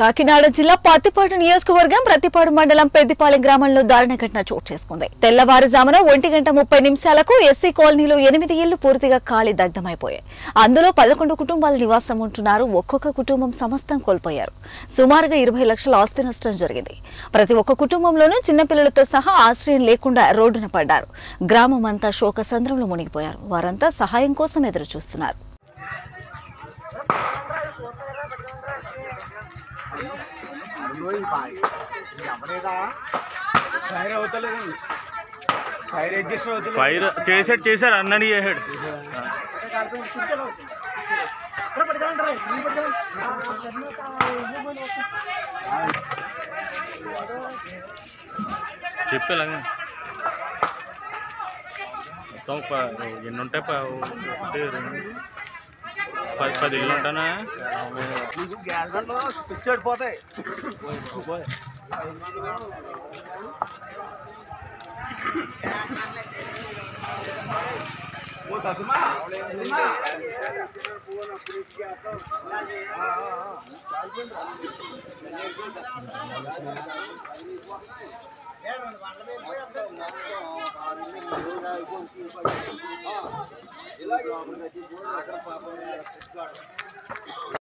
కాకినాడ జిల్లా పత్తిపాడు నియోజకవర్గం ప్రతిపాడు మండలం పెద్దిపాలెం గ్రామంలో దారుణ ఘటన చోటు చేసుకుంది తెల్లవారుజామున ఒంటి గంట ముప్పై నిమిషాలకు ఎస్సీ కాలనీలో ఎనిమిది ఇళ్లు పూర్తిగా ఖాళీ దగ్ధమైపోయాయి అందులో పదకొండు కుటుంబాలు నివాసం ఉంటున్నారు ఒక్కొక్క కుటుంబం సమస్తం కోల్పోయారు సుమారుగా ఇరవై లక్షల ఆస్తి నష్టం జరిగింది ప్రతి ఒక్క కుటుంబంలోనూ చిన్నపిల్లలతో సహా ఆశ్రయం లేకుండా రోడ్డున పడ్డారు గ్రామం అంతా శోకసంద్రంలో మునిగిపోయారు వారంతా సహాయం కోసం ఎదురు చూస్తున్నారు ఫైర్ అవుతలేదు ఫైర్ అడ్జస్ట్ అవుతలేదు ఫైర్ చేసాడు చేశాడు అన్నని చేసాడు చెప్పేలాగా మొత్తం ప- ఎన్ని ఉంటాయి ప- ఒకటి, రెండు, పది పది ఇల్లు ఉంటానా పిచ్చాడు పోతాయి ఓ సత్యమా సత్యమా.